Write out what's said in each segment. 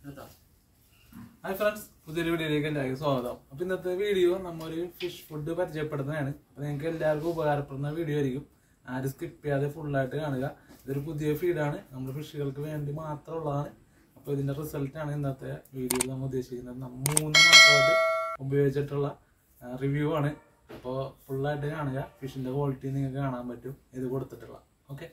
കേട്ടോ hi friends പുതിയൊരു വീഡിയോയിലേക്ക് എല്ലാവർക്കും സ്വാഗതം അപ്പോൾ ഇന്നത്തെ വീഡിയോ നമ്മൊരു ഫിഷ് ഫുഡ് പരിചയപ്പെടുന്നതാണ് അപ്പോൾ നിങ്ങൾക്ക് എല്ലാവർക്കും ഉപകാരപ്പെടുന്ന വീഡിയോ ആയിരിക്കും ആരും സ്കിപ്പ് ചെയ്യാതെ ഫുള്ളായിട്ട് കാണുക ഇതൊരു പുതിയ ഫീഡാണ് നമ്മൾ ഫിഷുകൾക്ക് വേണ്ടി മാത്രമുള്ളതാണ് അപ്പോൾ ഇതിൻ്റെ റിസൾട്ടാണ് ഇന്നത്തെ വീഡിയോയിൽ നമ്മൾ ഉദ്ദേശിക്കുന്നത് നമ്മൾ മൂന്ന് മാസമായിട്ട് ഉപയോഗിച്ചിട്ടുള്ള റിവ്യൂ ആണ് അപ്പോൾ ഫുള്ളായിട്ട് കാണുക ഫിഷിൻ്റെ ക്വാളിറ്റി നിങ്ങൾക്ക് കാണാൻ പറ്റും ഇത് കൊടുത്തിട്ടുള്ള ഓക്കെ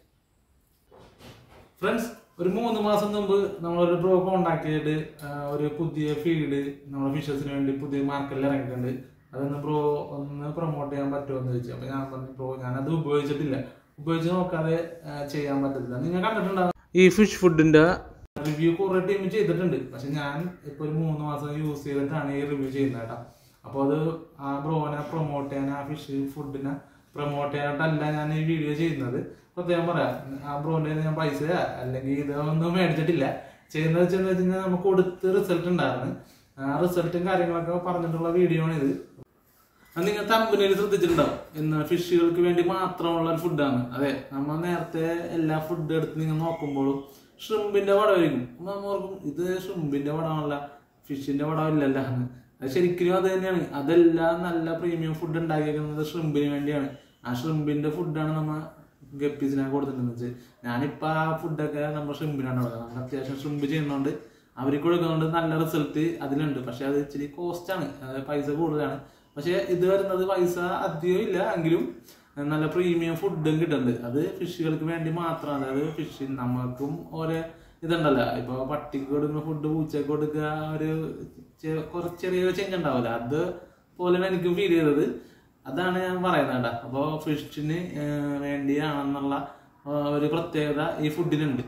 ഫ്രണ്ട്സ് ഒരു മൂന്ന് മാസം മുമ്പ് നമ്മളൊരു ബ്രോ കോണ്ടാക്ട് ചെയ്തിട്ട് ആ, ഒരു പുതിയ ഫീൽഡ് നമ്മുടെ ഫിഷസിന് വേണ്ടി പുതിയ മാർക്കറ്റിൽ ഇറങ്ങിയിട്ടുണ്ട് അതൊന്ന് ബ്രോ ഒന്ന് പ്രൊമോട്ട് ചെയ്യാൻ പറ്റുമോ എന്ന് ചോദിച്ചു അപ്പോൾ ഞാൻ പറഞ്ഞു ബ്രോ ഞാനത് ഉപയോഗിച്ചിട്ടില്ല ഉപയോഗിച്ച് നോക്കാതെ ആ, ചെയ്യാൻ പറ്റത്തില്ല നിങ്ങൾ കണ്ടിട്ടുണ്ടാകും ഈ ഫിഷ് ഫുഡിന്റെ റിവ്യൂ കുറേ ടീം ചെയ്തിട്ടുണ്ട് പക്ഷെ ഞാൻ ഇപ്പോൾ ഒരു മൂന്ന് മാസം യൂസ് ചെയ്തിട്ടാണ് ഈ റിവ്യൂ ചെയ്യുന്നത് കേട്ടോ അപ്പോൾ അത് ആ ബ്രോനെ പ്രൊമോട്ട് ചെയ്യാൻ ആ ഫിഷ് ഫുഡിനെ പ്രൊമോട്ട് ചെയ്യാനായിട്ടല്ല ഞാൻ ഈ വീഡിയോ ചെയ്യുന്നത് പ്രത്യേകം പറയാം ആ ബ്രോന്റെ ഞാൻ പൈസ അല്ലെങ്കിൽ ഇതൊന്നും മേടിച്ചിട്ടില്ല ചെയ്യുന്നത് വെച്ചെന്ന് വെച്ച് കഴിഞ്ഞാൽ നമുക്ക് കൊടുത്ത് റിസൾട്ട് ഉണ്ടായിരുന്നു ആ റിസൾട്ടും കാര്യങ്ങളൊക്കെ പറഞ്ഞിട്ടുള്ള വീഡിയോ ആണ് ഇത് അത് നിങ്ങൾ തമ്പനിയിൽ ശ്രദ്ധിച്ചിട്ടുണ്ടാവും ഇന്ന് ഫിഷുകൾക്ക് വേണ്ടി മാത്രമുള്ള ഒരു ഫുഡാണ് അതെ നമ്മൾ നേരത്തെ എല്ലാ ഫുഡ് എടുത്ത് നിങ്ങൾ നോക്കുമ്പോഴും ഷ്രിമ്പിന്റെ പടമായിരിക്കും അപ്പൊ നമ്മൾ ഓർക്കും ഇത് ഷ്രിമ്പിന്റെ പടമല്ല ഫിഷിന്റെ പടമില്ലല്ല എന്ന് അത് ശരിക്കും അത് തന്നെയാണ് അതെല്ലാം നല്ല പ്രീമിയം ഫുഡ് ഉണ്ടാക്കിയിരിക്കുന്നത് ഷ്രിമ്പിന് വേണ്ടിയാണ് ആ ഷ്രിമ്പിന്റെ ഫുഡാണ് നമ്മ ഗപ്പീസിനെ കൊടുത്തിട്ടുണ്ടെന്ന് വെച്ചാൽ ഞാനിപ്പോൾ ആ ഫുഡൊക്കെ നമ്മൾ ഷ്രിമ്പിനാണ് കൊടുക്കുന്നത് നമ്മൾ അത്യാവശ്യം ഷ്രിമ്പ് ചെയ്യുന്നതുകൊണ്ട് അവർക്ക് കൊടുക്കുന്നതുകൊണ്ട് നല്ല റിസൾട്ട് അതിലുണ്ട് പക്ഷെ അത് ഇച്ചിരി കോസ്റ്റാണ് പൈസ കൂടുതലാണ് പക്ഷെ ഇത് വരുന്നത് പൈസ അധികം ഇല്ല എങ്കിലും നല്ല പ്രീമിയം ഫുഡും കിട്ടുന്നുണ്ട് അത് ഫിഷുകൾക്ക് വേണ്ടി മാത്രമാണ് അതായത് ഫിഷ് നമുക്കും ഓരോ ഇതുണ്ടല്ലോ ഇപ്പൊ പട്ടിക്ക് കൊടുക്കുന്ന ഫുഡ് പൂച്ചക്ക് കൊടുക്കുക ഒരു ചെ- കുറച്ച് ചെറിയ ചേഞ്ച് ഉണ്ടാവില്ല അത് പോലെയാണ് എനിക്ക് ഫീൽ ചെയ്തത് അതാണ് ഞാൻ പറയുന്നത് കേട്ടോ അപ്പോൾ ഫിഷിന് വേണ്ടിയാണെന്നുള്ള ആ, ഒരു പ്രത്യേകത ഈ ഫുഡിനുണ്ട്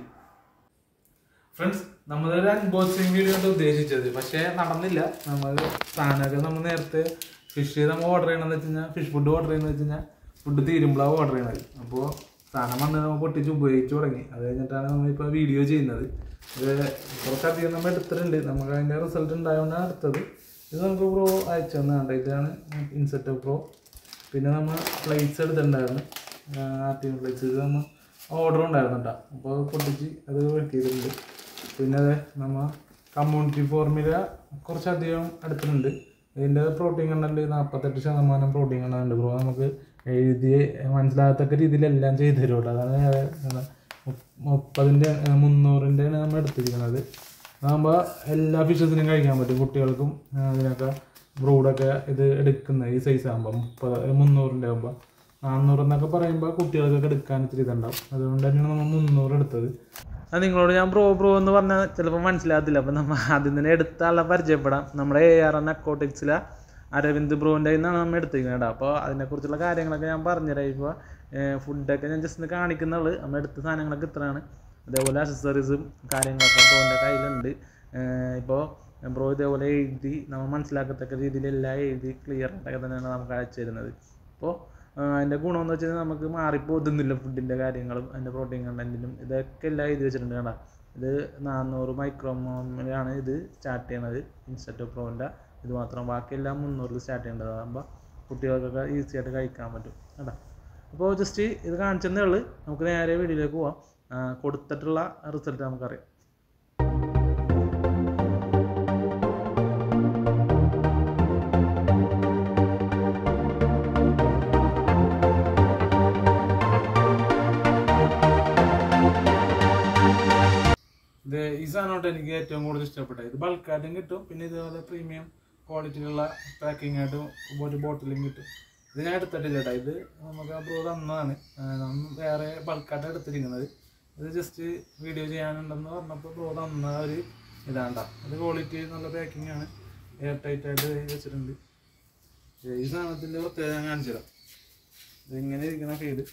ഫ്രണ്ട്സ് നമ്മളൊരു അൺബോക്സിങ് വീഡിയോ ആണ് ഉദ്ദേശിച്ചത് പക്ഷേ നടന്നില്ല നമ്മൾ സാധനമൊക്കെ നമ്മൾ നേരത്തെ ഫിഷ് നമ്മൾ ഓർഡർ ചെയ്യണമെന്ന് വെച്ച് കഴിഞ്ഞാൽ ഫിഷ് ഫുഡ് ഓർഡർ ചെയ്യുന്നത് വെച്ച് കഴിഞ്ഞാൽ ഫുഡ് തീരുമ്പോഴാണ് ഓർഡർ ചെയ്യണത് അപ്പോൾ സാധനം വന്ന് നമ്മൾ പൊട്ടിച്ച് ഉപയോഗിച്ച് തുടങ്ങി അത് കഴിഞ്ഞിട്ടാണ് നമ്മളിപ്പോൾ വീഡിയോ ചെയ്യുന്നത് ഇത് കുറച്ചധികം നമ്മൾ എടുത്തിട്ടുണ്ട് നമുക്ക് അതിൻ്റെ റിസൾട്ട് ഉണ്ടായതുകൊണ്ടാണ് എടുത്തത് ഇത് നമുക്ക് പ്രോ അയച്ചു തന്നാണ്ട് ഇതാണ് ഇൻസെറ്റ് പ്രോ പിന്നെ നമ്മൾ പ്ലേറ്റ്സ് എടുത്തിട്ടുണ്ടായിരുന്നു ആർട്ടിയും പ്ലേറ്റ്സ് ഇത് നമ്മൾ ഓർഡർ ഉണ്ടായിരുന്നു കേട്ടോ അപ്പോൾ അത് പൊട്ടിച്ച് അത് വെട്ടിയിട്ടുണ്ട് പിന്നെ അതെ നമ്മൾ കമ്മ്യൂണിറ്റി ഫോർമുല കുറച്ചധികം എടുത്തിട്ടുണ്ട് ഇതിൻ്റെ പ്രോട്ടീൻ കണ്ടന്റ് നാൽപ്പത്തെട്ട് ശതമാനം പ്രോട്ടീൻ കണ്ടന്റ് ബ്രോ നമുക്ക് എഴുതി മനസ്സിലാകത്തക്ക രീതിയിലെല്ലാം ചെയ്തു തരും കേട്ടോ അതാണ് ഞാൻ എന്താ മുപ്പ- മുപ്പതിൻ്റെ മുന്നൂറിൻ്റെ നമ്മൾ എടുത്തിരിക്കുന്നത് അതാകുമ്പോൾ എല്ലാ ഫിഷസിനും കഴിക്കാൻ പറ്റും കുട്ടികൾക്കും ആ, അതിനൊക്കെ ബ്രൂഡൊക്കെ ഇത് എടുക്കുന്ന ഈ സൈസ് ആകുമ്പോൾ മുപ്പത് മുന്നൂറിൻ്റെ ആകുമ്പോൾ നാന്നൂറ് എന്നൊക്കെ പറയുമ്പോൾ കുട്ടികൾക്കൊക്കെ എടുക്കാൻ ഇത്തിരി ഇതുണ്ടാവും അതുകൊണ്ട് തന്നെയാണ് നമ്മൾ മുന്നൂറ് എടുത്തത് അത് നിങ്ങളോട് ഞാൻ ബ്രോ ബ്രോ എന്ന് പറഞ്ഞാൽ ചിലപ്പോൾ മനസ്സിലാകത്തില്ല അപ്പം നമ്മൾ ആദ്യം തന്നെ എടുത്ത ആളെ പരിചയപ്പെടാം നമ്മുടെ എ ആർ എൻ അക്കോട്ടിക്സിലെ അരവിന്ദ് ബ്രോൻ്റെ നിന്നാണ് നമ്മൾ എടുത്തിരിക്കുന്നത് കേട്ടോ അപ്പോൾ അതിനെക്കുറിച്ചുള്ള കാര്യങ്ങളൊക്കെ ഞാൻ പറഞ്ഞുതരാം ഇപ്പോൾ ഫുഡൊക്കെ ഞാൻ ജസ്റ്റ് ഒന്ന് കാണിക്കുന്നുള്ളൂ നമ്മൾ എടുത്ത സാധനങ്ങളൊക്കെ ഇത്രയാണ് അതേപോലെ അക്സസറീസും കാര്യങ്ങളൊക്കെ ബ്രോൻ്റെ കയ്യിലുണ്ട് ഇപ്പോൾ ബ്രോ ഇതേപോലെ എഴുതി നമ്മൾ മനസ്സിലാക്കത്തക്ക രീതിയിൽ എല്ലാം എഴുതി ക്ലിയർ ആയിട്ടൊക്കെ തന്നെയാണ് നമുക്ക് അയച്ചു തരുന്നത് അപ്പോൾ അതിൻ്റെ ഗുണമെന്ന് വെച്ച് കഴിഞ്ഞാൽ നമുക്ക് മാറിപ്പോകുന്നില്ല ഫുഡിൻ്റെ കാര്യങ്ങളും അതിൻ്റെ പ്രോട്ടീൻ കണ്ടൻറ്റിനും ഇതൊക്കെ എല്ലാം എഴുതി വെച്ചിട്ടുണ്ട് കേട്ടോ ഇത് നാനൂറ് മൈക്രോമോമിലാണ് ഇത് സ്റ്റാർട്ട് ചെയ്യണത് ഇൻസ്റ്റോ പ്രോൻ്റെ ഇത് മാത്രം ബാക്കിയെല്ലാം മുന്നൂറിൽ സ്റ്റാർട്ട് ചെയ്യേണ്ടത് അതാകുമ്പോൾ കുട്ടികൾക്കൊക്കെ ഈസി ആയിട്ട് കഴിക്കാൻ പറ്റും കേട്ടോ അപ്പോൾ ജസ്റ്റ് ഇത് കാണിച്ചതേ ഉള്ളൂ നമുക്ക് നേരെ വീഡിയോയിലേക്ക് പോവാം ആ, കൊടുത്തിട്ടുള്ള റിസൾട്ട് നമുക്കറിയാം ഇത് ഈ സാധനമായിട്ട് എനിക്ക് ഏറ്റവും കൂടുതൽ ഇഷ്ടപ്പെട്ടത് ഇത് ബൾക്കായിട്ടും കിട്ടും പിന്നെ ഇതുപോലെ പ്രീമിയം ക്വാളിറ്റിയിലുള്ള പാക്കിംഗ് ആയിട്ടും ഒരു ബോട്ടിലും കിട്ടും ഇത് ഞാൻ എടുത്തിട്ടില്ല കേട്ടോ ഇത് നമുക്ക് ബ്രോ തന്നതാണ് ആ, നമ്മൾ വേറെ ബൾക്കായിട്ട് എടുത്തിരിക്കുന്നത് ഇത് ജസ്റ്റ് വീഡിയോ ചെയ്യാനുണ്ടെന്ന് പറഞ്ഞപ്പോൾ ബ്രോ തന്ന ഒരു ഇതാണ്ട അത് ക്വാളിറ്റി നല്ല പാക്കിംഗ് ആണ് എയർ ടൈറ്റ് ആയിട്ട് വെച്ചിട്ടുണ്ട് ഇത് ഈ സാധനത്തിൻ്റെ പ്രത്യേകം ഞാൻ കാണിച്ചു തരാം ഇതിങ്ങനെ ഇരിക്കുന്ന ഫീഡ്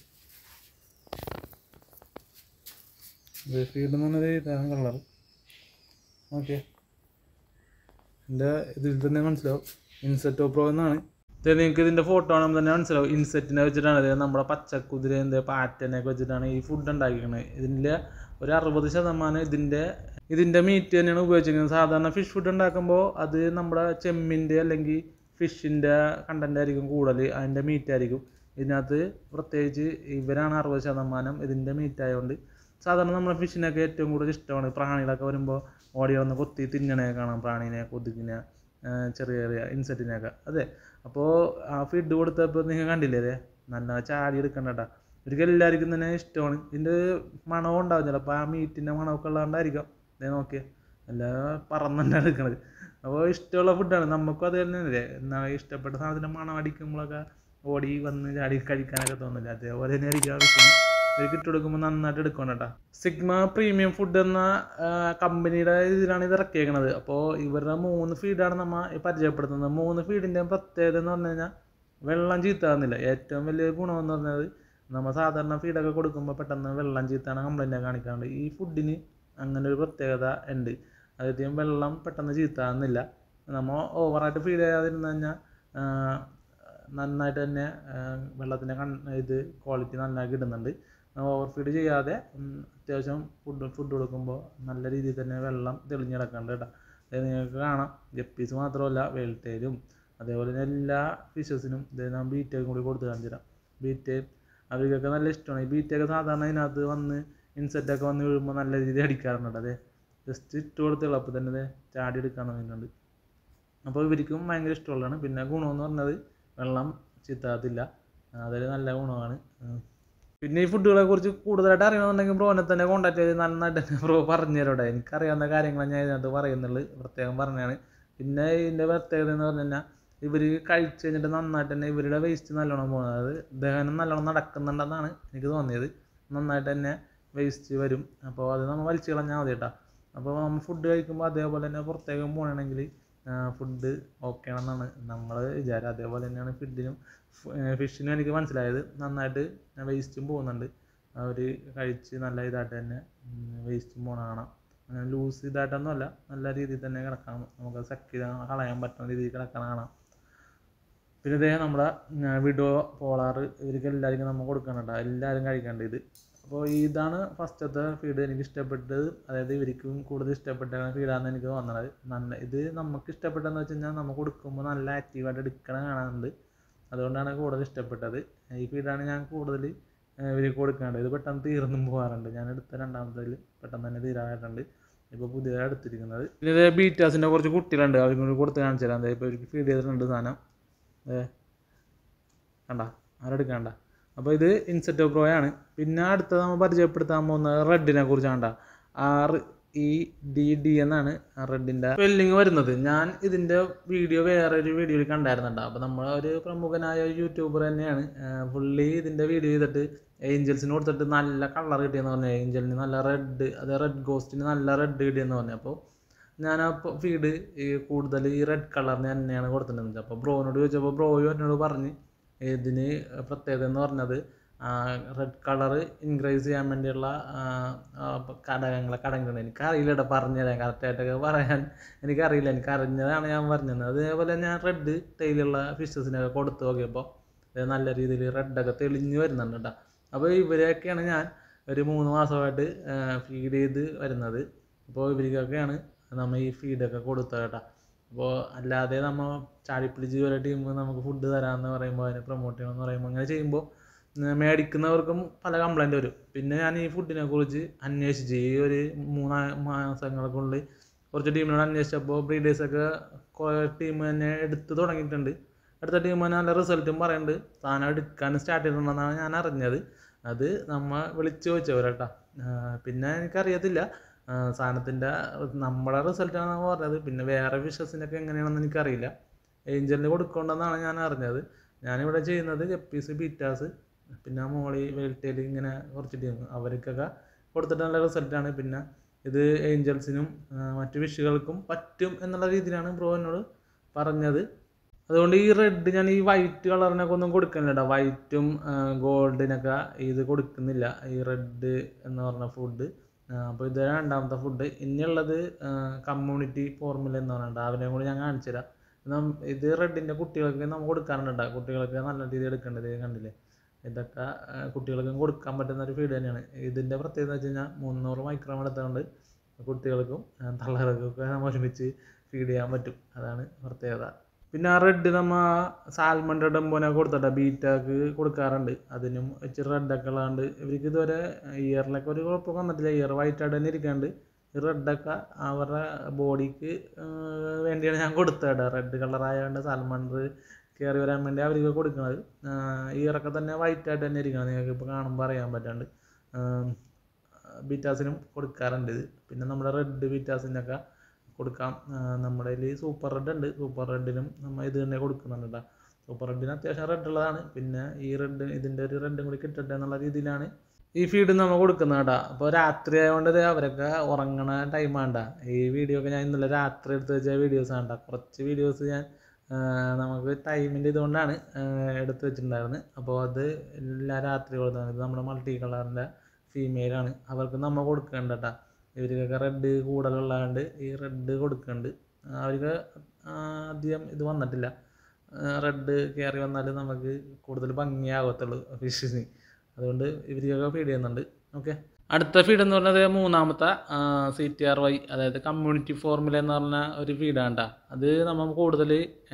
ഫീഡ് എന്ന് പറഞ്ഞത് ഇതാണ് കളർ ഓക്കെ എൻ്റെ ഇതിൽ തന്നെ മനസ്സിലാവും ഇൻസെറ്റോ പ്രോ എന്നാണ് ഇത് നിങ്ങൾക്ക് ഇതിൻ്റെ ഫോട്ടോ കാണുമ്പോൾ തന്നെ മനസ്സിലാവും ഇൻസെറ്റിനെ വെച്ചിട്ടാണ് ഇത് നമ്മുടെ പച്ചക്കുതിരേൻ്റെ പാറ്റനൊക്കെ വെച്ചിട്ടാണ് ഈ ഫുഡ് ഉണ്ടാക്കിയിരിക്കുന്നത് ഇതിൻ്റെ ഒരു അറുപത് ശതമാനം ഇതിൻ്റെ ഇതിൻ്റെ മീറ്റ് തന്നെയാണ് ഉപയോഗിച്ചിരിക്കുന്നത് സാധാരണ ഫിഷ് ഫുഡ് ഉണ്ടാക്കുമ്പോൾ അത് നമ്മുടെ ചെമ്മിൻ്റെ അല്ലെങ്കിൽ ഫിഷിൻ്റെ കണ്ടൻ്റ് ആയിരിക്കും കൂടുതൽ അതിൻ്റെ മീറ്റ് ആയിരിക്കും ഇതിനകത്ത് പ്രത്യേകിച്ച് ഇവരാണ് അറുപത് ശതമാനം ഇതിൻ്റെ മീറ്റ് ആയതുകൊണ്ട് സാധാരണ നമ്മളെ ഫിഷിനൊക്കെ ഏറ്റവും കൂടുതൽ ഇഷ്ടമാണ് പ്രാണികളൊക്കെ വരുമ്പോൾ ഓടി വന്ന് കൊത്തി തിന്നണേ കാണാം പ്രാണീനെ കൊതുകിനെ ആ, ചെറിയ ചെറിയ ഇൻസെക്റ്റിനെയൊക്കെ അതെ അപ്പോൾ ആ ഫീഡ് കൊടുത്തപ്പോൾ നിങ്ങൾ കണ്ടില്ലേ അതെ നല്ല ചാടി എടുക്കണ്ടട്ടാ ഒരിക്കലും എല്ലാവർക്കും തന്നെ ഇഷ്ടമാണ് ഇതിൻ്റെ മണവും ഉണ്ടാവും ചിലപ്പോൾ ആ മീറ്റിൻ്റെ മണമൊക്കെ ഉള്ളതുകൊണ്ടായിരിക്കാം ഇതേ നോക്കിയേ എല്ലാം പറന്നെ എടുക്കണത് അപ്പോൾ ഇഷ്ടമുള്ള ഫുഡാണ് നമുക്കും അത് തന്നെയല്ലേ എന്നാൽ ഇഷ്ടപ്പെട്ട സാധനത്തിൻ്റെ മണം അടിക്കുമ്പോഴൊക്കെ ഓടി വന്ന് ചാടി കഴിക്കാനൊക്കെ തോന്നില്ല അതേപോലെ തന്നെ ആയിരിക്കും ആവശ്യം ഇവർക്ക് ഇട്ട് കൊടുക്കുമ്പോൾ നന്നായിട്ട് എടുക്കണം കേട്ടോ സിഗ്മ പ്രീമിയം ഫുഡ് എന്ന കമ്പനിയുടെ ഇതിലാണ് ഇത് ഇറക്കിയേക്കണത് അപ്പോൾ ഇവരുടെ മൂന്ന് ഫീഡാണ് നമ്മൾ പരിചയപ്പെടുത്തുന്നത് മൂന്ന് ഫീഡിൻ്റെ പ്രത്യേകത എന്ന് പറഞ്ഞു കഴിഞ്ഞാൽ വെള്ളം ചീത്താകുന്നില്ല ഏറ്റവും വലിയ ഗുണമെന്ന് പറഞ്ഞത് നമ്മൾ സാധാരണ ഫീഡൊക്കെ കൊടുക്കുമ്പോൾ പെട്ടെന്ന് വെള്ളം ചീത്താണ് കംപ്ലൈൻറ്റ് കാണിക്കാറുണ്ട് ഈ ഫുഡിന് അങ്ങനെ ഒരു പ്രത്യേകത ഉണ്ട് അതായത് വെള്ളം പെട്ടെന്ന് ചീത്താകുന്നില്ല നമ്മൾ ഓവറായിട്ട് ഫീഡ് ചെയ്യാതിരുന്നു കഴിഞ്ഞാൽ നന്നായിട്ട് തന്നെ വെള്ളത്തിൻ്റെ കൺ ഇത് ക്വാളിറ്റി നന്നായി കിട്ടുന്നുണ്ട് ഓവർ ഫീഡ് ചെയ്യാതെ ഉം, അത്യാവശ്യം ഫുഡ് ഫുഡ് കൊടുക്കുമ്പോൾ നല്ല രീതിയിൽ തന്നെ വെള്ളം തെളിഞ്ഞ് കിടക്കുന്നുണ്ട് കേട്ടോ അത് നിങ്ങൾക്ക് കാണാം ഗപ്പീസ് മാത്രമല്ല വെൽറ്റയിലും അതേപോലെ തന്നെ എല്ലാ ഫിഷസിനും ഇത് ഞാൻ ബീറ്റയും കൂടി കൊടുത്ത് കാണിച്ചു തരാം ബീറ്റയും അവർക്കൊക്കെ നല്ല ഇഷ്ടമാണ് ഈ ബീറ്റയൊക്കെ സാധാരണ ഇതിനകത്ത് വന്ന് ഇൻസെറ്റൊക്കെ വന്ന് വീഴുമ്പോൾ നല്ല രീതിയിൽ അടിക്കാറുണ്ട് അതെ ജസ്റ്റ് ഇട്ട് കൊടുത്തുള്ളൂ അപ്പോൾ തന്നെ ദേ ചാടി എടുക്കാൻ തുടങ്ങിയിട്ടുണ്ട് അപ്പോൾ ഇവർക്കും ഭയങ്കര ഇഷ്ടമുള്ളതാണ് പിന്നെ ഗുണമെന്ന് പറഞ്ഞത് വെള്ളം ചിത്താകത്തില്ല അതൊരു നല്ല ഗുണമാണ് ഉം. പിന്നെ ഈ ഫുഡുകളെ കുറിച്ച് കൂടുതലായിട്ട് അറിയണമെന്നുണ്ടെങ്കിൽ ബ്രോനെ തന്നെ കോൺടാക്ട് ചെയ്ത് നന്നായിട്ട് തന്നെ ബ്രോ പറഞ്ഞു തരോടെ എനിക്കറിയാവുന്ന കാര്യങ്ങളാണ് ഞാൻ ഇതിനകത്ത് പറയുന്നുള്ളൂ പ്രത്യേകം പറഞ്ഞാണ് പിന്നെ ഇതിൻ്റെ പ്രത്യേകത എന്ന് പറഞ്ഞു കഴിഞ്ഞാൽ ഇവർ കഴിച്ച് കഴിഞ്ഞിട്ട് നന്നായിട്ട് തന്നെ ഇവരുടെ വേസ്റ്റ് നല്ലോണം പോകുന്നത് അതായത് ദഹനം നല്ലോണം നടക്കുന്നുണ്ടെന്നാണ് എനിക്ക് തോന്നിയത് നന്നായിട്ട് തന്നെ വേസ്റ്റ് വരും അപ്പോൾ അത് നമ്മൾ വലിച്ചു കളഞ്ഞാൽ മതി കേട്ടോ അപ്പോൾ നമ്മൾ ഫുഡ് കഴിക്കുമ്പോൾ അതേപോലെ തന്നെ പുറത്തേക്ക് പോകണമെങ്കിൽ ഫുഡ് ഓക്കെ ആണെന്നാണ് നമ്മൾ വിചാരം അതേപോലെ തന്നെയാണ് ഫുഡിനും ഫിഷിനും എനിക്ക് മനസ്സിലായത് നന്നായിട്ട് വേസ്റ്റും പോകുന്നുണ്ട് അവർ കഴിച്ച് നല്ല ഇതായിട്ട് തന്നെ വേസ്റ്റും പോകണ കാണാം അങ്ങനെ ലൂസ് ഇതായിട്ടൊന്നും അല്ല നല്ല രീതിയിൽ തന്നെ കിടക്കണം നമുക്ക് സക്ക് ചെയ്ത് കളയാൻ പറ്റുന്ന രീതിയിൽ കിടക്കണം കാണാം പിന്നെ ഇതേ നമ്മുടെ വിഡോ പോളാറ് ഇവർക്ക് എല്ലാവർക്കും നമ്മൾ കൊടുക്കണം കേട്ടോ എല്ലാവരും കഴിക്കേണ്ട ഇത് അപ്പോൾ ഇതാണ് ഫസ്റ്റത്തെ ഫീഡ് എനിക്ക് ഇഷ്ടപ്പെട്ടത് അതായത് ഇവർക്കും കൂടുതൽ ഇഷ്ടപ്പെട്ട ഫീഡാണെന്ന് എനിക്ക് തോന്നണത് നല്ല ഇത് നമുക്ക് ഇഷ്ടപ്പെട്ടതെന്ന് വെച്ച് കഴിഞ്ഞാൽ നമ്മൾ കൊടുക്കുമ്പോൾ നല്ല ആക്റ്റീവായിട്ട് എടുക്കണ കാണാനുണ്ട് അതുകൊണ്ടാണ് കൂടുതൽ ഇഷ്ടപ്പെട്ടത് ഈ ഫീഡാണ് ഞാൻ കൂടുതൽ ഇവർക്ക് കൊടുക്കേണ്ടത് ഇത് പെട്ടെന്ന് തീർന്നും പോകാറുണ്ട് ഞാൻ എടുത്ത രണ്ടാമത്തേൽ പെട്ടെന്ന് തന്നെ തീരാറായിട്ടുണ്ട് ഇപ്പോൾ പുതിയതായി എടുത്തിരിക്കുന്നത് പിന്നെ ഇത് ബീറ്റാസിൻ്റെ കുറച്ച് കുട്ടികളുണ്ട് അവർക്ക് കൂടി കൊടുത്ത് കാണിച്ചു തരാം ഇപ്പോൾ ഇവർക്ക് ഫീഡ് ചെയ്തിട്ടുണ്ട് സാധനം ഏ കണ്ട ആരെടുക്കണ്ട അപ്പോൾ ഇത് ഇൻസെറ്റോ പ്രോ ആണ് പിന്നെ അടുത്തത് നമ്മൾ പരിചയപ്പെടുത്താൻ പോകുന്നത് റെഡിനെ കുറിച്ചാണ് ട്ടാ. ആർ ഇ ഡി ഡി എന്നാണ് ആ റെഡിൻ്റെ സ്പെല്ലിങ് വരുന്നത് ഞാൻ ഇതിൻ്റെ വീഡിയോ വേറെ ഒരു വീഡിയോയിൽ കണ്ടായിരുന്നുണ്ട് അപ്പോൾ നമ്മൾ ഒരു പ്രമുഖനായ ഒരു യൂട്യൂബർ തന്നെയാണ് ആ, പുള്ളി ഇതിൻ്റെ വീഡിയോ ചെയ്തിട്ട് ഏഞ്ചൽസിന് കൊടുത്തിട്ട് നല്ല കളർ കിട്ടിയെന്ന് പറഞ്ഞു ഏഞ്ചലിന് നല്ല റെഡ് അത് റെഡ് ഗോസ്റ്റിന് നല്ല റെഡ് കിട്ടിയെന്ന് പറഞ്ഞു അപ്പോൾ ഞാൻ ആ ഫീഡ് ഈ കൂടുതൽ ഈ റെഡ് കളറിന് തന്നെയാണ് കൊടുത്തിട്ടുണ്ടെന്ന് അപ്പോൾ ബ്രോനോട് ചോദിച്ചപ്പോൾ ബ്രോയും എന്നോട് പറഞ്ഞ് ഇതിന് പ്രത്യേകത എന്ന് പറഞ്ഞത് റെഡ് കളർ ഇൻക്രീസ് ചെയ്യാൻ വേണ്ടിയുള്ള ആ, ആ, ഘടകങ്ങളെ ഘടകങ്ങളുണ്ട് എനിക്കറിയില്ല കേട്ടോ പറഞ്ഞുതരാൻ കറക്റ്റായിട്ടൊക്കെ പറയാൻ എനിക്കറിയില്ല എനിക്ക് അറിഞ്ഞതാണ് ഞാൻ പറഞ്ഞത് അതേപോലെ ഞാൻ റെഡ് ടൈലുള്ള ഫിഷസിനൊക്കെ കൊടുത്തു നോക്കിയപ്പോൾ ഇത് നല്ല രീതിയിൽ റെഡൊക്കെ തെളിഞ്ഞ് വരുന്നുണ്ട് കേട്ടോ അപ്പോൾ ഇവരെയൊക്കെയാണ് ഞാൻ ഒരു മൂന്ന് മാസമായിട്ട് ഫീഡ് ചെയ്ത് വരുന്നത് അപ്പോൾ ഇവർക്കൊക്കെയാണ് നമ്മൾ ഈ ഫീഡൊക്കെ കൊടുത്തത് കേട്ടോ അപ്പോൾ അല്ലാതെ നമ്മൾ ചാടിപ്പിടിച്ച് ഒരു ടീം നമുക്ക് ഫുഡ് തരാമെന്ന് പറയുമ്പോൾ അതിനെ പ്രൊമോട്ട് ചെയ്യണമെന്ന് പറയുമ്പോൾ അങ്ങനെ ചെയ്യുമ്പോൾ ഉം, മേടിക്കുന്നവർക്കും പല കംപ്ലൈൻറ്റ് വരും പിന്നെ ഞാൻ ഈ ഫുഡിനെ കുറിച്ച് അന്വേഷിച്ച് ഈ ഒരു മൂന്ന് മാസങ്ങൾക്കുള്ളിൽ കുറച്ച് ടീമിനോട് അന്വേഷിച്ചപ്പോൾ ബ്രീഡേഴ്സൊക്കെ കുറേ ടീം തന്നെ എടുത്ത് തുടങ്ങിയിട്ടുണ്ട് അടുത്ത ടീം തന്നെ നല്ല റിസൾട്ടും പറയുന്നുണ്ട് സാധനം എടുക്കാൻ സ്റ്റാർട്ട് ചെയ്തിട്ടുണ്ടെന്നാണ് ഞാൻ അറിഞ്ഞത് അത് നമ്മ വിളിച്ച് ചോദിച്ചവരേട്ടാ പിന്നെ എനിക്കറിയത്തില്ല ആ, സാധനത്തിൻ്റെ നമ്മുടെ റിസൾട്ടാണ് പറഞ്ഞത് പിന്നെ വേറെ ഫിഷസിനൊക്കെ എങ്ങനെയാണെന്ന് എനിക്കറിയില്ല ഏഞ്ചലിന് കൊടുക്കണ്ടെന്നാണ് ഞാൻ അറിഞ്ഞത് ഞാനിവിടെ ചെയ്യുന്നത് ഗപ്പീസ് ബീറ്റാസ് പിന്നെ മോളി വെൽറ്റേൽ ഇങ്ങനെ കുറച്ച് ടീം അവർക്കൊക്കെ കൊടുത്തിട്ട് നല്ല റിസൾട്ടാണ് പിന്നെ ഇത് ഏഞ്ചൽസിനും ആ, മറ്റു ഫിഷുകൾക്കും പറ്റും എന്നുള്ള രീതിയിലാണ് ബ്രോ എന്നോട് പറഞ്ഞത് അതുകൊണ്ട് ഈ റെഡ് ഞാൻ ഈ വൈറ്റ് കളറിനൊക്കെ ഒന്നും കൊടുക്കുന്നില്ല കേട്ടോ വൈറ്റും ഗോൾഡിനൊക്കെ ഇത് കൊടുക്കുന്നില്ല ഈ റെഡ് എന്ന് പറഞ്ഞ ഫുഡ് അപ്പോൾ ഇത് രണ്ടാമത്തെ ഫുഡ് ഇനിയുള്ളത് കമ്മ്യൂണിറ്റി ഫോർമുല എന്ന് പറഞ്ഞിട്ട് അവനെയും കൂടി ഞാൻ കാണിച്ചു തരാം നം- ഇത് റെഡിൻ്റെ കുട്ടികൾക്ക് നമ്മൾ കൊടുക്കാറുണ്ട് കേട്ടോ കുട്ടികൾക്ക് നല്ല രീതിയിൽ എടുക്കേണ്ടത് ഇത് കണ്ടില്ലേ ഇതൊക്കെ ആ, കുട്ടികൾക്കും കൊടുക്കാൻ പറ്റുന്ന ഒരു ഫീഡ് തന്നെയാണ് ഇതിൻ്റെ പ്രത്യേകത എന്ന് വെച്ച് കഴിഞ്ഞാൽ മുന്നൂറ് മൈക്രോം എടുത്തുകൊണ്ട് കുട്ടികൾക്കും ആ, തള്ളകൾക്കും ഒക്കെ നമ്മൾ ഒരുമിച്ച് ഫീഡ് ചെയ്യാൻ പറ്റും അതാണ് പ്രത്യേകത പിന്നെ ആ റെഡ് നമ്മ സാൽമൺ ഡംബോനെ കൊടുത്തിട്ട ബീറ്റാക്ക് കൊടുക്കാറുണ്ട് അതിനും ഇച്ചിരി റെഡൊക്കെ ഉള്ളതുകൊണ്ട് ഇവർക്ക് ഇതുവരെ ഇയറിലൊക്കെ ഒരു കുഴപ്പം വന്നിട്ടില്ല ഇയർ വൈറ്റ് ആയിട്ട് തന്നെ ഇരിക്കാണ്ട് ഈ റെഡൊക്കെ അവരുടെ ബോഡിക്ക് വേണ്ടിയാണ് ഞാൻ കൊടുത്തത് റെഡ് കളറായതുകൊണ്ട് സാൽമണ്ടർ കയറി വരാൻ വേണ്ടി അവർക്ക് കൊടുക്കുന്നത് ഇയറൊക്കെ തന്നെ വൈറ്റ് ആയിട്ട് തന്നെ ഇരിക്കണം നിങ്ങൾക്ക് ഇപ്പോൾ കാണുമ്പോൾ അറിയാൻ പറ്റാണ്ട് ബീറ്റാസിനും കൊടുക്കാറുണ്ട് ഇത് പിന്നെ നമ്മുടെ റെഡ് ബീറ്റാസിനൊക്കെ കൊടുക്കാം ആ, നമ്മുടെ കയ്യിൽ സൂപ്പർ റെഡ് ഉണ്ട് സൂപ്പർ റെഡിനും നമ്മൾ ഇത് തന്നെ കൊടുക്കുന്നുണ്ട് കേട്ടോ സൂപ്പർ റെഡിന് അത്യാവശ്യം റെഡ് ഉള്ളതാണ് പിന്നെ ഈ റെഡ് ഇതിൻ്റെ ഒരു റെഡും കൂടി കിട്ടട്ടെ എന്നുള്ള രീതിയിലാണ് ഈ ഫീഡ് നമ്മൾ കൊടുക്കുന്നത് കേട്ടോ അപ്പോൾ രാത്രി ആയതുകൊണ്ട് ഇത് അവരൊക്കെ ഉറങ്ങണ ടൈമാണ്ട ഈ വീഡിയോ ഒക്കെ ഞാൻ ഇന്നലെ രാത്രി എടുത്ത് വെച്ച വീഡിയോസ് ആണ് കുറച്ച് വീഡിയോസ് ഞാൻ ആ, നമുക്ക് ടൈമിൻ്റെ ഇതുകൊണ്ടാണ് ആ, എടുത്ത് വെച്ചിട്ടുണ്ടായിരുന്നത് അപ്പോൾ അത് എല്ലാ രാത്രി കൊടുത്താണ് ഇത് നമ്മുടെ മൾട്ടി കളറിൻ്റെ ഫീമെയിലാണ് അവർക്ക് നമ്മൾ കൊടുക്കേണ്ട കേട്ടോ ഇവർക്കൊക്കെ റെഡ് കൂടുതലുള്ളതുകൊണ്ട് ഈ റെഡ് കൊടുക്കുന്നുണ്ട് അവർക്ക് ആ, അധികം ഇത് വന്നിട്ടില്ല റെഡ് കയറി വന്നാൽ നമുക്ക് കൂടുതൽ ഭംഗിയാകത്തുള്ളൂ ഫിഷിന് അതുകൊണ്ട് ഇവർക്കൊക്കെ ഫീഡ് ചെയ്യുന്നുണ്ട് ഓക്കെ അടുത്ത ഫീഡ് എന്ന് പറഞ്ഞത് മൂന്നാമത്തെ സി ടി ആർ വൈ അതായത് കമ്മ്യൂണിറ്റി ഫോർമുല എന്ന് പറഞ്ഞ ഒരു ഫീഡാണ് ട്ടാ. അത് നമ്മൾ കൂടുതൽ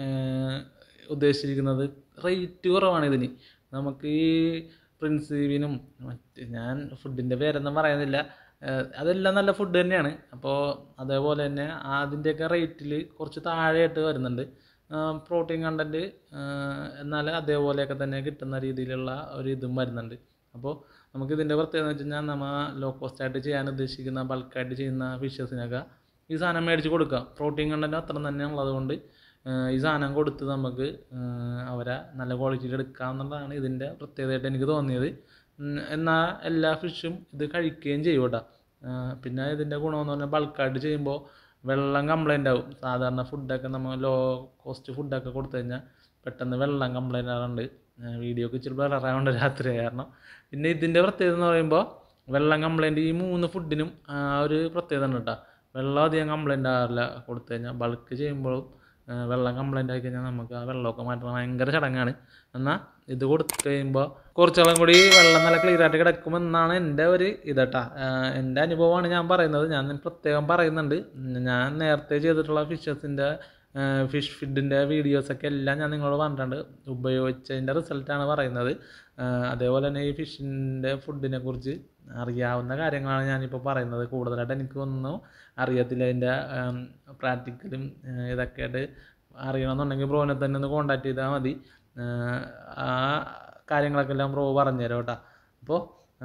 ഉദ്ദേശിച്ചിരിക്കുന്നത് റേറ്റ് കുറവാണ് ഇതിന് നമുക്ക് ഈ പ്രിൻസീവിനും മറ്റ് ഞാൻ ഫുഡിൻ്റെ പേരൊന്നും പറയുന്നില്ല ഏഹ് അതെല്ലാം നല്ല ഫുഡ് തന്നെയാണ് അപ്പോൾ അതേപോലെ തന്നെ അതിൻ്റെയൊക്കെ റേറ്റിൽ കുറച്ച് താഴെയായിട്ട് വരുന്നുണ്ട് പ്രോട്ടീൻ കണ്ടൻറ്റ് എന്നാൽ അതേപോലെയൊക്കെ തന്നെ കിട്ടുന്ന രീതിയിലുള്ള ഒരു ഇതും വരുന്നുണ്ട് അപ്പോൾ നമുക്ക് ഇതിൻ്റെ പ്രത്യേകത എന്ന് വെച്ച് കഴിഞ്ഞാൽ നമ്മൾ ലോ കോസ്റ്റ് ആയിട്ട് ചെയ്യാൻ ഉദ്ദേശിക്കുന്ന ബൾക്കായിട്ട് ചെയ്യുന്ന ഫിഷസിനൊക്കെ ഈ സാധനം മേടിച്ച് കൊടുക്കാം പ്രോട്ടീൻ കണ്ടൻറ്റ് അത്ര തന്നെ ഉള്ളതുകൊണ്ട് ഏഹ് ഈ സാധനം കൊടുത്ത് നമുക്ക് ഏഹ് അവരെ നല്ല ക്വാളിറ്റിയിൽ എടുക്കാം എന്നുള്ളതാണ് ഇതിൻ്റെ പ്രത്യേകതയായിട്ട് എനിക്ക് തോന്നിയത് ഉം, എന്നാൽ എല്ലാ ഫിഷും ഇത് കഴിക്കുകയും ചെയ്യും കേട്ടോ ഏഹ് പിന്നെ ഇതിൻ്റെ ഗുണമെന്ന് പറഞ്ഞാൽ ബൾക്കായിട്ട് ചെയ്യുമ്പോൾ വെള്ളം കംപ്ലൈൻ്റ് ആവും സാധാരണ ഫുഡൊക്കെ നമ്മൾ ലോ കോസ്റ്റ് ഫുഡൊക്കെ കൊടുത്തു കഴിഞ്ഞാൽ പെട്ടെന്ന് വെള്ളം കംപ്ലൈൻ്റ് ആകാറുണ്ട് വീഡിയോക്ക് ഇച്ചിരി ബ്ലറായതുകൊണ്ട് രാത്രി കാരണം പിന്നെ ഇതിൻ്റെ പ്രത്യേകത എന്ന് പറയുമ്പോൾ വെള്ളം കംപ്ലൈൻറ്റ് ഈ മൂന്ന് ഫുഡിനും ആ ഒരു പ്രത്യേകത ഉണ്ട് കേട്ടോ വെള്ളം അധികം കംപ്ലൈൻ്റ് ആകാറില്ല കൊടുത്തു കഴിഞ്ഞാൽ ബൾക്ക് ചെയ്യുമ്പോഴും ആ, വെള്ളം കംപ്ലൈൻ്റ് ആയി കഴിഞ്ഞാൽ നമുക്ക് ആ വെള്ളമൊക്കെ മാറ്റണം ഭയങ്കര ചടങ്ങാണ് എന്നാൽ ഇത് കൊടുത്തു കഴിയുമ്പോൾ കുറച്ചോളം കൂടി വെള്ളം നല്ല ക്ലിയർ ആയിട്ട് കിടക്കുമെന്നാണ് എൻ്റെ ഒരു ഇതട്ടാ എൻ്റെ അനുഭവമാണ് ഞാൻ പറയുന്നത് ഞാൻ പ്രത്യേകം പറയുന്നുണ്ട് ഉം, ഞാൻ നേരത്തെ ചെയ്തിട്ടുള്ള ഫിഷസിൻ്റെ ഫിഷ് ഫിഡിൻ്റെ വീഡിയോസൊക്കെ എല്ലാം ഞാൻ നിങ്ങളോട് പറഞ്ഞിട്ടുണ്ട് ഉപയോഗിച്ചതിൻ്റെ റിസൾട്ടാണ് പറയുന്നത് ആ, അതേപോലെ തന്നെ ഈ ഫിഷിൻ്റെ ഫുഡിനെ കുറിച്ച് അറിയാവുന്ന കാര്യങ്ങളാണ് ഞാനിപ്പോൾ പറയുന്നത് കൂടുതലായിട്ട് എനിക്കൊന്നും അറിയത്തില്ല അതിൻ്റെ പ്രാക്ടിക്കലും ഇതൊക്കെ ആയിട്ട് അറിയണമെന്നുണ്ടെങ്കിൽ ബ്രോനെ തന്നെ ഒന്ന് കോണ്ടാക്ട് ചെയ്താൽ മതി ആ, ആ കാര്യങ്ങളൊക്കെ എല്ലാം ബ്രോ പറഞ്ഞുതരാം കേട്ടോ അപ്പോൾ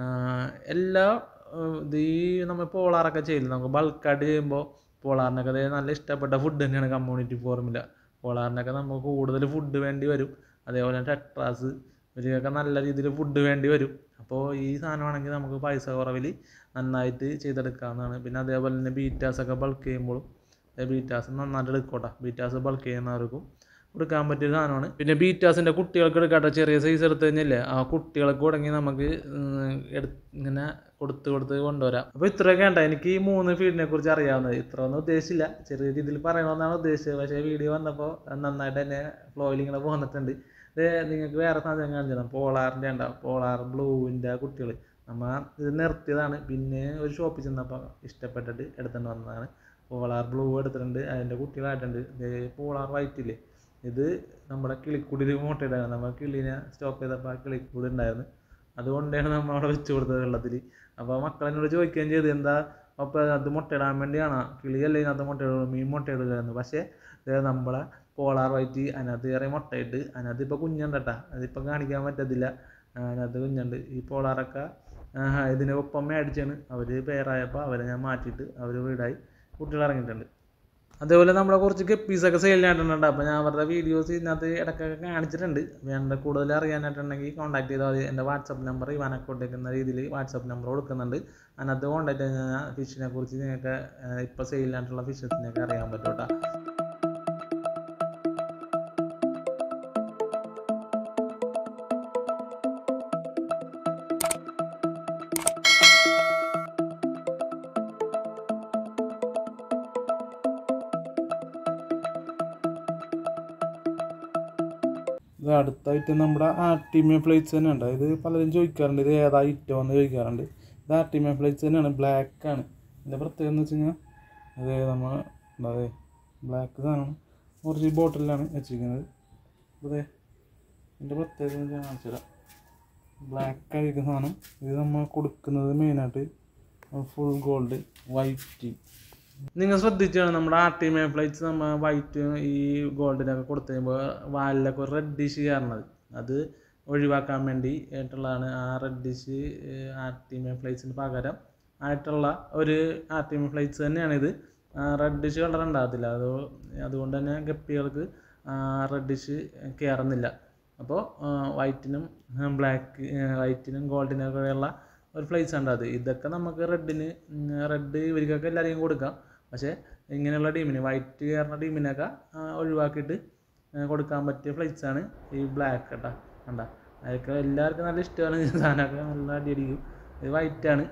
എല്ലാ ഏഹ്, ഇത് ഈ നമ്മൾ പോളാറൊക്കെ ചെയ്യില്ല നമുക്ക് ബൾക്കായിട്ട് ചെയ്യുമ്പോൾ പോളാറിനൊക്കെ ദേ നല്ല ഇഷ്ടപ്പെട്ട ഫുഡ് തന്നെയാണ് കമ്മ്യൂണിറ്റി ഫോർമുല പോളാറിനൊക്കെ നമുക്ക് കൂടുതൽ ഫുഡ് വേണ്ടി വരും അതേപോലെ ടെട്രാസ് ഇവരൊക്കെ നല്ല രീതിയിൽ ഫുഡ് വേണ്ടി വരും അപ്പോൾ ഈ സാധനമാണെങ്കിൽ നമുക്ക് പൈസ കുറവിൽ നന്നായിട്ട് ചെയ്തെടുക്കാവുന്നതാണ് പിന്നെ അതേപോലെ തന്നെ ബീറ്റാസൊക്കെ ബൾക്ക് ചെയ്യുമ്പോഴും ബീറ്റാസ് നന്നായിട്ട് എടുക്കോട്ടെ ബീറ്റാസ് ബൾക്ക് ചെയ്യുന്നവർക്കും കൊടുക്കാൻ പറ്റിയ സാധനമാണ് പിന്നെ ബീറ്റാസിൻ്റെ കുട്ടികൾക്ക് എടുക്കാട്ടെ ചെറിയ സൈസ് എടുത്തു കഴിഞ്ഞല്ലേ ആ കുട്ടികൾക്ക് തുടങ്ങി നമുക്ക് ഉം, എടു- ഇങ്ങനെ കൊടുത്ത് കൊടുത്ത് കൊണ്ടുവരാം അപ്പോൾ ഇത്രയൊക്കെ ഉണ്ട് എനിക്ക് ഈ മൂന്ന് ഫീഡിനെ കുറിച്ച് അറിയാവുന്നത് ഇത്ര ഒന്നും ഉദ്ദേശിച്ചില്ല ചെറിയ രീതിയിൽ പറയണമെന്നാണ് ഉദ്ദേശിച്ചത് പക്ഷേ വീഡിയോ വന്നപ്പോൾ നന്നായിട്ട് തന്നെ ഫ്ലോയിൽ ഇങ്ങനെ പോന്നിട്ടുണ്ട് ഇത് നിങ്ങൾക്ക് വേറെ സാധനം കാണിച്ചു തരാം പോളാറിൻ്റെ ഉണ്ടാവും പോളാർ ബ്ലൂവിൻ്റെ കുട്ടികൾ നമ്മ ഇത് നിർത്തിയതാണ് പിന്നെ ഒരു ഷോപ്പിൽ ചെന്നപ്പോൾ ഇഷ്ടപ്പെട്ടിട്ട് എടുത്തുകൊണ്ട് വന്നതാണ് പോളാർ ബ്ലൂ എടുത്തിട്ടുണ്ട് അതിൻ്റെ കുട്ടികളായിട്ടുണ്ട് ഇത് പോളാർ വൈറ്റ് ഇല്ലേ ഇത് നമ്മുടെ കിളിക്കൂടിൽ മുട്ടയിടാണ് നമ്മൾ കിളീനെ സ്റ്റോപ്പ് ചെയ്തപ്പോൾ ആ കിളിക്കൂട് ഉണ്ടായിരുന്നു അതുകൊണ്ടാണ് നമ്മൾ അവിടെ വെച്ച് കൊടുത്തത് വെള്ളത്തിൽ അപ്പോൾ മക്കളെന്നോട് ചോദിക്കുകയും ചെയ്തു എന്താ അപ്പോൾ അത് മുട്ടയിടാൻ വേണ്ടിയാണോ കിളിയല്ലേ ഇതിനകത്ത് മുട്ടയിടുള്ളൂ മീൻ മുട്ടയിടില്ലായിരുന്നു പക്ഷേ ഇത് നമ്മളെ പോളാർ വൈറ്റ് അതിനകത്ത് കയറി മുട്ടയിട്ട് അതിനകത്ത് ഇപ്പോൾ കുഞ്ഞുണ്ട് കേട്ടോ അതിപ്പോൾ കാണിക്കാൻ പറ്റത്തില്ല ആ, അതിനകത്ത് കുഞ്ഞുണ്ട് ഈ പോളാറൊക്കെ ആഹ്, ഇതിന് ഒപ്പം മേടിച്ചാണ് അവർ പേരായപ്പോൾ അവരെ ഞാൻ മാറ്റിയിട്ട് അവർ വീടായി കുട്ടികൾ ഇറങ്ങിയിട്ടുണ്ട് അതേപോലെ നമ്മളെ കുറച്ച് ഗപ്പീസൊക്കെ സെയിലിനായിട്ടുണ്ട് അപ്പോൾ ഞാൻ അവരുടെ വീഡിയോസ് ഇതിനകത്ത് ഇടയ്ക്കൊക്കെ കാണിച്ചിട്ടുണ്ട് വേണ്ട കൂടുതൽ അറിയാനായിട്ടുണ്ടെങ്കിൽ കോൺടാക്ട് ചെയ്താൽ മതി എൻ്റെ വാട്സപ്പ് നമ്പർ ഇവാൻ അക്കൗണ്ടേക്ക് എന്ന രീതിയിൽ വാട്സപ്പ് നമ്പർ കൊടുക്കുന്നുണ്ട് അതിനകത്ത് കോൺടാക്ട് ചെയ്താൽ ഫിഷിനെ കുറിച്ച് നിങ്ങൾക്ക് ഇപ്പോൾ സെയിലിനായിട്ടുള്ള ഫിഷസിനെയൊക്കെ അറിയാൻ പറ്റും കേട്ടോ ഇത് അടുത്ത ഐറ്റം നമ്മുടെ ആർട്ടിമിയ ഫ്ലൈറ്റ്സ് തന്നെ ഉണ്ട് ഇത് പലരും ചോദിക്കാറുണ്ട് ഇത് ഏതാ ഐറ്റം എന്ന് ചോദിക്കാറുണ്ട് ഇത് ആർട്ടിമിയ ഫ്ലൈറ്റ്സ് തന്നെയാണ് ബ്ലാക്ക് ആണ് ഇതിൻ്റെ പ്രത്യേകത എന്ന് വെച്ച് കഴിഞ്ഞാൽ അത് നമ്മൾ അതെ ബ്ലാക്ക് സാധനമാണ് കുറച്ച് ബോട്ടിലാണ് വെച്ചിരിക്കുന്നത് അതെ ഇതിൻ്റെ പ്രത്യേകത എന്ന് വെച്ചാൽ കാണിച്ചു തരാം ബ്ലാക്ക് ആയിരിക്കുന്ന സാധനം ഇത് നമ്മൾ കൊടുക്കുന്നത് മെയിനായിട്ട് ഫുൾ ഗോൾഡ് വൈറ്റ് നിങ്ങൾ ശ്രദ്ധിച്ചാണ് നമ്മുടെ ആർ ടി മേ ഫ്ലൈറ്റ്സ് നമ്മൾ വൈറ്റ് ഈ ഗോൾഡിനൊക്കെ കൊടുത്തു കഴിയുമ്പോൾ വാലിലൊക്കെ ഒരു റെഡിഷ് കയറണത് അത് ഒഴിവാക്കാൻ വേണ്ടി ആയിട്ടുള്ളതാണ് ആ റെഡിഷ് ആർ ടി മേ ഫ്ലൈറ്റ്സിന് പകരം ആയിട്ടുള്ള ഒരു ആർ ടി മേ ഫ്ലൈറ്റ്സ് തന്നെയാണിത് റെഡിഷ് കളർ ഉണ്ടാകത്തില്ല അത് അതുകൊണ്ട് തന്നെ ഗപ്പികൾക്ക് റെഡിഷ് കയറുന്നില്ല അപ്പോൾ വൈറ്റിനും ബ്ലാക്ക് വൈറ്റിനും ഗോൾഡിനൊക്കെയുള്ള ഒരു ഫ്ലൈറ്റ്സ് ഉണ്ട് അത് ഇതൊക്കെ നമുക്ക് റെഡിന് റെഡ് ഇവർക്കൊക്കെ എല്ലാവർക്കും കൊടുക്കാം പക്ഷേ ഇങ്ങനെയുള്ള ടീമിന് വൈറ്റ് കയറുന്ന ടീമിനൊക്കെ ആ, ഒഴിവാക്കിയിട്ട് ആ, കൊടുക്കാൻ പറ്റിയ ഫ്ലൈറ്റ്സ് ആണ് ഈ ബ്ലാക്ക് കേട്ടോ കണ്ട അതൊക്കെ എല്ലാവർക്കും നല്ല ഇഷ്ടമാണ് ഈ സാധനമൊക്കെ നല്ല അടിയടിക്കും ഇത് white ആണ്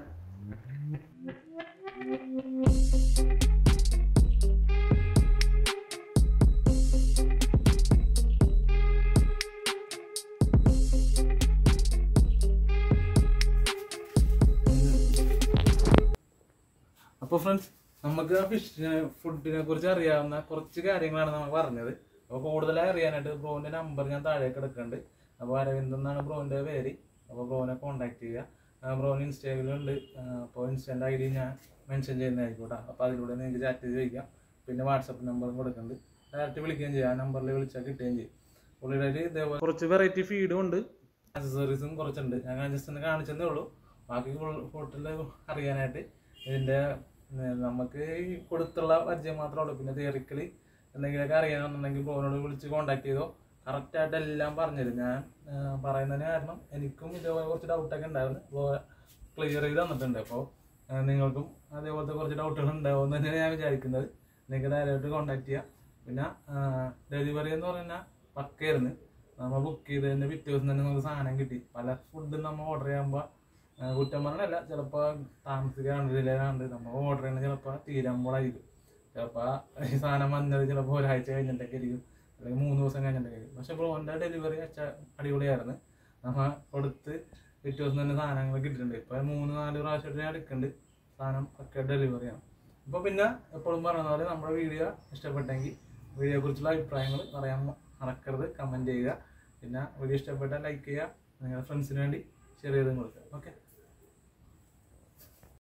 അപ്പോൾ ഫ്രണ്ട്സ് നമുക്ക് ഫിഷിനെ ഫുഡിനെ കുറിച്ച് അറിയാവുന്ന കുറച്ച് കാര്യങ്ങളാണ് നമ്മൾ പറഞ്ഞത് അപ്പോൾ കൂടുതലായി അറിയാനായിട്ട് ബ്രോന്റെ നമ്പർ ഞാൻ താഴേക്ക് എടുക്കുന്നുണ്ട് അപ്പോൾ അരവിന്ദ് എന്നാണ് ബ്രോന്റെ പേര് അപ്പോൾ ബ്രോനെ കോൺടാക്ട് ചെയ്യുക ബ്രോന് ഇൻസ്റ്റാഗ്രാമിലുണ്ട് അപ്പോൾ ഇൻസ്റ്റൻ്റെ ഐ ഡി ഞാൻ മെൻഷൻ ചെയ്യുന്നതായിരിക്കോട്ടെ അപ്പോൾ അതിലൂടെ നിങ്ങൾക്ക് ചാറ്റ് ചെയ്ത് ചോദിക്കാം പിന്നെ വാട്സപ്പ് നമ്പറും കൊടുക്കുന്നുണ്ട് ഡയറക്റ്റ് വിളിക്കുകയും ചെയ്യാം ആ നമ്പറിൽ വിളിച്ചാൽ കിട്ടുകയും ചെയ്യും പുള്ളിയുടെ ഇതേപോലെ കുറച്ച് വെറൈറ്റി ഫീഡും ഉണ്ട് ആക്സസറീസും കുറച്ചുണ്ട് ഞാൻ ജസ്റ്റ് ഒന്ന് കാണിച്ചതേ ഉള്ളൂ ബാക്കി ഹോട്ടലിൽ അറിയാനായിട്ട് ഇതിൻ്റെ ഏർ നമുക്ക് ഈ കൊടുത്തുള്ള പരിചയം മാത്രമേ ഉള്ളൂ പിന്നെ തിയറിക്കലി എന്തെങ്കിലുമൊക്കെ അറിയണമെന്നുണ്ടെങ്കിൽ ബ്രോനോട് വിളിച്ച് കോൺടാക്ട് ചെയ്തോ കറക്റ്റായിട്ട് എല്ലാം പറഞ്ഞുതരും ഞാൻ ഏർ പറയുന്നതിന് കാരണം എനിക്കും ഇതേപോലെ കുറച്ച് ഡൗട്ടൊക്കെ ഉണ്ടായിരുന്നു അപ്പോൾ ക്ലിയർ ചെയ്ത് തന്നിട്ടുണ്ട് അപ്പോൾ നിങ്ങൾക്കും അതേപോലത്തെ കുറച്ച് ഡൗട്ടുകൾ ഉണ്ടാവും തന്നെയാണ് ഞാൻ വിചാരിക്കുന്നത് നിങ്ങൾക്ക് നേരിട്ട് കോൺടാക്ട് ചെയ്യാം പിന്നെ ഡെലിവറി എന്ന് പറഞ്ഞാൽ പക്കയായിരുന്നു നമ്മൾ ബുക്ക് ചെയ്തതിൻ്റെ പിറ്റേ ദിവസം തന്നെ നമുക്ക് സാധനം കിട്ടി പല ഫുഡും നമ്മൾ ഓർഡർ ചെയ്യുമ്പോൾ കുറ്റം പറഞ്ഞല്ല ചിലപ്പോൾ താമസിക്കാണ്ട് ഡിലേയാണ്ട് നമ്മൾ ഓർഡർ ചെയ്യുന്നത് ചിലപ്പോൾ തീരുമ്പോഴായിരിക്കും ചിലപ്പോൾ ഈ സാധനം വന്നത് ചിലപ്പോൾ ഒരാഴ്ച കഴിഞ്ഞിട്ടൊക്കെ ആയിരിക്കും അല്ലെങ്കിൽ മൂന്ന് ദിവസം കഴിഞ്ഞിട്ടൊക്കെ ആയിരിക്കും പക്ഷെ ബ്രോൻ്റെ ഡെലിവറി വെച്ച അടിപൊളിയായിരുന്നു നമ്മൾ കൊടുത്ത് പിറ്റേ ദിവസം തന്നെ സാധനങ്ങൾ കിട്ടിയിട്ടുണ്ട് ഇപ്പോൾ മൂന്ന് നാല് പ്രാവശ്യമായിട്ട് ഞാൻ എടുക്കുന്നുണ്ട് സാധനം ഒക്കെ ഡെലിവറിയാണ് അപ്പോൾ പിന്നെ എപ്പോഴും പറയുന്ന പോലെ നമ്മുടെ വീഡിയോ ഇഷ്ടപ്പെട്ടെങ്കിൽ വീഡിയോയെ കുറിച്ചുള്ള അഭിപ്രായങ്ങൾ പറയാൻ മറക്കരുത് കമൻറ്റ് ചെയ്യുക പിന്നെ വീഡിയോ ഇഷ്ടപ്പെട്ടാൽ ലൈക്ക് ചെയ്യുക നിങ്ങളുടെ ഫ്രണ്ട്സിന് വേണ്ടി ഷെയർ ചെയ്തും കൊടുക്കുക ഓക്കെ